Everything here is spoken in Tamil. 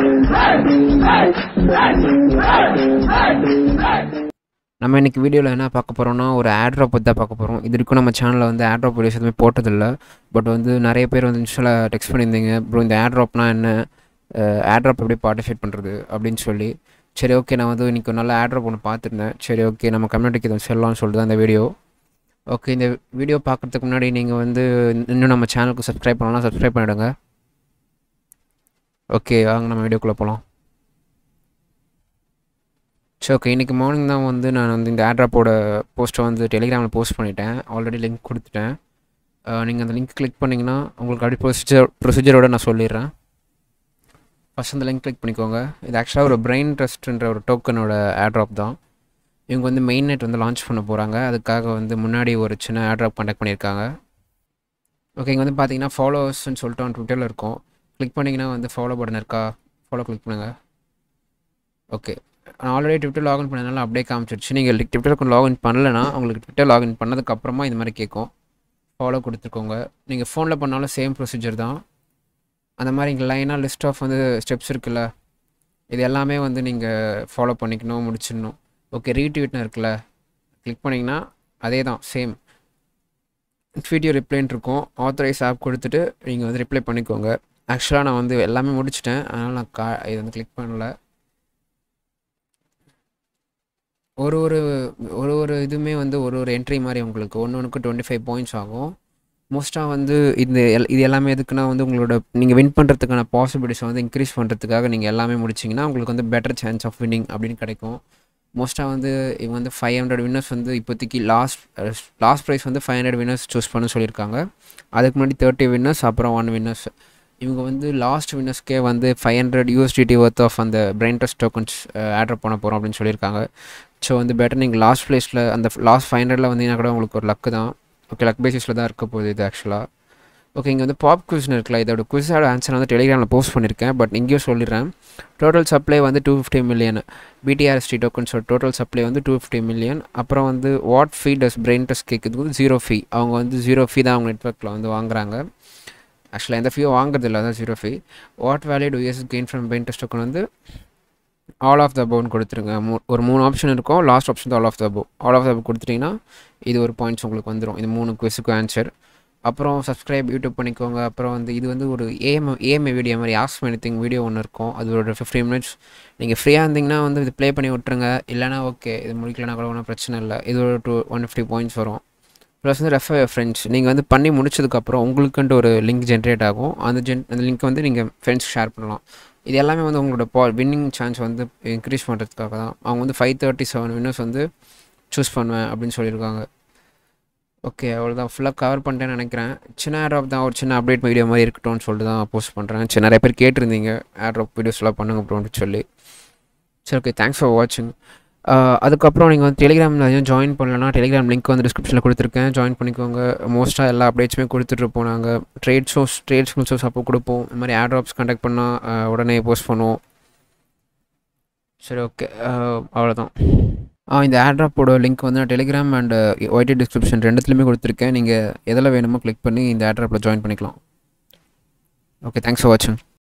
நம்ம இன்னைக்கு வீடியோவில் என்ன பார்க்க போகிறோம்னா ஒரு ஆட்ராப் பற்றி தான் பார்க்க போகிறோம் இது வரைக்கும் நம்ம சேனலில் வந்து ஆட்ராப் வீடியோஸ் எதுவுமே போட்டதில்லை பட் வந்து நிறைய பேர் வந்து இன்ஸ்டாவில் டெக்ஸ்ட் பண்ணியிருந்தீங்க ப்ரோ இந்த ஆட்ராப்னா என்ன ஆட்ராப் எப்படி பார்ட்டிசிபேட் பண்ணுறது அப்படின்னு சொல்லி சரி ஓகே நான் வந்து இன்றைக்கி நல்ல ஆட்ராப் ஒன்று பார்த்துருந்தேன் சரி ஓகே நம்ம கம்யூனிட்டிக்கு இதை சொல்லலாம்னு சொல்லிட்டு தான் இந்த வீடியோ ஓகே இந்த வீடியோ பார்க்குறதுக்கு முன்னாடி நீங்கள் வந்து இன்னும் நம்ம சேனலுக்கு சப்ஸ்கிரைப் பண்ணலாம் சப்ஸ்கிரைப் பண்ணிவிடுங்க ஓகே வாங்க நம்ம வீடியோக்குள்ளே போகலாம் சரி ஓகே இன்றைக்கி மார்னிங் தான் வந்து நான் வந்து இந்த ஆட்ராப்போட போஸ்ட்டை வந்து டெலிகிராமில் போஸ்ட் பண்ணிட்டேன் ஆல்ரெடி லிங்க் கொடுத்துட்டேன் நீங்கள் அந்த லிங்க் கிளிக் பண்ணிங்கன்னா உங்களுக்கு அப்படி ப்ரொசீஜர் ப்ரொசீஜரோட நான் சொல்லிடுறேன் ஃபஸ்ட் அந்த லிங்க் கிளிக் பண்ணிக்கோங்க இது ஆக்சுவலாக ஒரு பிரெயின் ட்ரஸ்ட்ன்ற ஒரு டோக்கனோட ஆட்ராப் தான் இவங்க வந்து மெயின் நெட் வந்து லான்ச் பண்ண போகிறாங்க அதுக்காக வந்து முன்னாடி ஒரு சின்ன ஆட்ராப் கண்டக்ட் பண்ணியிருக்காங்க ஓகே இங்கே வந்து பார்த்தீங்கன்னா ஃபாலோவர்ஸ்னு சொல்லிட்டு அவன் ட்விட்டரில் இருக்கும் கிளிக் பண்ணிங்கன்னா வந்து ஃபாலோ பட்டன் இருக்கா ஃபாலோ கிளிக் பண்ணுங்கள் ஓகே நான் ஆல்ரெடி ட்விட்டர் லாகின் பண்ணதுனால அப்படியே காமிச்சிருச்சு நீங்கள் ட்விட்டருக்கு லாகின் பண்ணலைன்னா உங்களுக்கு ட்விட்டர் லாகின் பண்ணதுக்கப்புறமா இந்த மாதிரி கேட்கும் ஃபாலோ கொடுத்துருக்கோங்க நீங்கள் ஃபோனில் பண்ணாலும் சேம் ப்ரொசீஜர் தான் அந்த மாதிரி இங்கே லைனாக லிஸ்ட் ஆஃப் வந்து ஸ்டெப்ஸ் இருக்குல்ல இது எல்லாமே வந்து நீங்கள் ஃபாலோ பண்ணிக்கணும் முடிச்சிடணும் ஓகே ரீட்வீட்னு இருக்குல்ல கிளிக் பண்ணிங்கன்னா அதே தான் சேம் வீடியோ ரிப்ளைன் இருக்கும் ஆத்தரைஸ் ஆப் கொடுத்துட்டு நீங்கள் வந்து ரிப்ளை பண்ணிக்கோங்க ஆக்சுவலாக நான் வந்து எல்லாமே முடிச்சிட்டேன் அதனால் நான் கா இது வந்து கிளிக் பண்ணல ஒரு ஒரு ஒரு ஒரு இதுவுமே வந்து ஒரு ஒரு என்ட்ரி மாதிரி உங்களுக்கு ஒன்று ஒன்றுக்கு டுவெண்ட்டி ஃபைவ் பாயிண்ட்ஸ் ஆகும் மோஸ்ட்டாக வந்து இந்த எல் இது எல்லாமே எதுக்குன்னா வந்து உங்களோட நீங்கள் வின் பண்ணுறதுக்கான பாசிபிலிட்டிஸை வந்து இன்க்ரீஸ் பண்ணுறதுக்காக நீங்கள் எல்லாமே முடிச்சிங்கன்னா உங்களுக்கு வந்து பெட்டர் சான்ஸ் ஆஃப் வின்னிங் அப்படின்னு கிடைக்கும் மோஸ்ட்டாக வந்து இவங்க வந்து ஃபைவ் ஹண்ட்ரட் வின்னர்ஸ் வந்து இப்போதைக்கு லாஸ்ட் லாஸ்ட் ப்ரைஸ் வந்து ஃபைவ் ஹண்ட்ரட் வின்னர்ஸ் சூஸ் பண்ண சொல்லியிருக்காங்க அதுக்கு முன்னாடி தேர்ட்டி வின்னர்ஸ் அப்புறம் ஒன் வின்னர்ஸ் இவங்க வந்து லாஸ்ட் வின்னர்ஸ்க்கே வந்து five hundred USDT worth of அந்த பிரெயின் டெஸ்ட் டோக்கன்ஸ் ஆர்டர் பண்ண போகிறோம் அப்படின்னு சொல்லியிருக்காங்க ஸோ வந்து பெட்டர் நீங்கள் லாஸ்ட் ப்ளேஸில் அந்த லாஸ்ட் ஃபைவ் ஹண்ட்ரடில் வந்தீங்கன்னா கூட உங்களுக்கு ஒரு லக்கு தான் ஓகே லக் பேசிஸில் தான் இருக்க போகுது இது ஆக்சுவலாக ஓகே இங்கே வந்து பாப் குவிஸ்னு இருக்குல்ல இதோட குவிஸோட ஆன்சர் வந்து டெலிகிராமில் போஸ்ட் பண்ணியிருக்கேன் பட் இங்கேயும் சொல்லிடுறேன் டோட்டல் சப்ளை வந்து டூ ஃபிஃப்டி மில்லியன் பிடிஆர்எஸ்டி டோக்கன்ஸோட டோட்டல் சப்ளை வந்து டூ ஃபிஃப்டி மில்லியன் அப்புறம் வந்து what fee does brain test கேட்குறது வந்து ஜீரோ ஃபீ அவங்க வந்து ஜீரோ ஃபீ தான் அவங்க நெட்ஒர்க்கில் வந்து வாங்குறாங்க ஆக்சுவலாக எந்த ஃபீயும் வாங்குறது இல்லை அதான் zero fee what value do users gain from brain test token வந்து ஆல் ஆஃப் த அபவுன்னு கொடுத்துருங்க மூ ஒரு மூணு ஆப்ஷன் இருக்கும் last option all of the above all of the above கொடுத்துட்டிங்கன்னா இது ஒரு பாயிண்ட்ஸ் உங்களுக்கு வந்துடும் இது மூணு குவிஸுக்கும் ஆன்சர் அப்புறம் சப்ஸ்கிரைப் யூடியூப் பண்ணிக்கோங்க அப்புறம் வந்து இது வந்து ஒரு ஏஎம் ஏஎம்ஏ வீடியோ மாதிரி ஆஸ்க் எனிதிங் வீடியோ ஒன்று இருக்கும் அது ஒரு ஃபிஃப்டீன் மினிட்ஸ் நீங்கள் ஃப்ரீயாக இருந்தீங்கன்னா வந்து இது ப்ளே பண்ணி விட்ருங்க இல்லைனா ஓகே இது முடிக்கலனா கூட ஒன்றும் பிரச்சனை இல்லை இது ஒரு டூ ஒன் ஃபிஃப்டி பாயிண்ட்ஸ் வரும் ப்ளஸ் வந்து ரெஃபர் ஃப்ரெண்ட்ஸ் நீங்கள் வந்து பண்ணி முடிச்சதுக்கப்புறம் உங்களுக்குன்ட்டு ஒரு லிங்க் ஜென்ரேட் ஆகும் அந்த ஜென் அந்த லிங்க் வந்து நீங்கள் ஃப்ரெண்ட்ஸ் ஷேர் பண்ணலாம் இது எல்லாமே வந்து உங்களோட பா வின்னிங் சான்ஸ் வந்து இன்க்ரீஸ் பண்ணுறதுக்காக தான் அவங்க வந்து ஃபைவ் தேர்ட்டி செவன் வின்னர்ஸ் வந்து சூஸ் பண்ணுவேன் அப்படின்னு சொல்லியிருக்காங்க ஓகே அவ்வளோதான் ஃபுல்லாக கவர் பண்ணிட்டேன்னு நினைக்கிறேன் சின்ன ஆட்ராப் தான் ஒரு சின்ன அப்டேட் வீடியோ மாதிரி இருக்கட்டும்னு சொல்லிட்டு தான் போஸ்ட் பண்ணுறேன் சரி நிறைய பேர் கேட்டிருந்தீங்க ஆட்ராப் வீடியோஸ்லாம் பண்ணுங்க அப்படின்னு சொல்லி சரி ஓகே தேங்க்ஸ் ஃபார் வாட்சிங் அதுக்கப்புறம் நீங்கள் வந்து டெலிகிராமில் எதுவும் ஜாயின் பண்ணலன்னா டெலிகிராம் லிங்க் வந்து டிஸ்கிரிப்ஷனில் கொடுத்துருக்கேன் ஜாயின் பண்ணிக்கோங்க மோஸ்ட்டாக எல்லா அப்டேட்ஸுமே கொடுத்துட்ருப்போம் நாங்கள் ட்ரேட் ஷோஸ் ட்ரேட் ஸ்கில் அப்போ கொடுப்போம் இந்த மாதிரி ஆட்ராப்ஸ் கண்டக்ட் பண்ணால் உடனே போஸ்ட் பண்ணுவோம் சரி ஓகே அவ்வளோதான் இந்த ஆட்ராப்போட லிங்க் வந்து நான் டெலிகிராம் அண்ட் ஒய்டி டிஸ்கிரிப்ஷன் ரெண்டுத்துலையுமே கொடுத்துருக்கேன் நீங்கள் எதில் வேணுமோ கிளிக் பண்ணி இந்த ஆட்ராப்பில் ஜாயின் பண்ணிக்கலாம் ஓகே தேங்க்ஸ் ஃபார் வாட்சிங்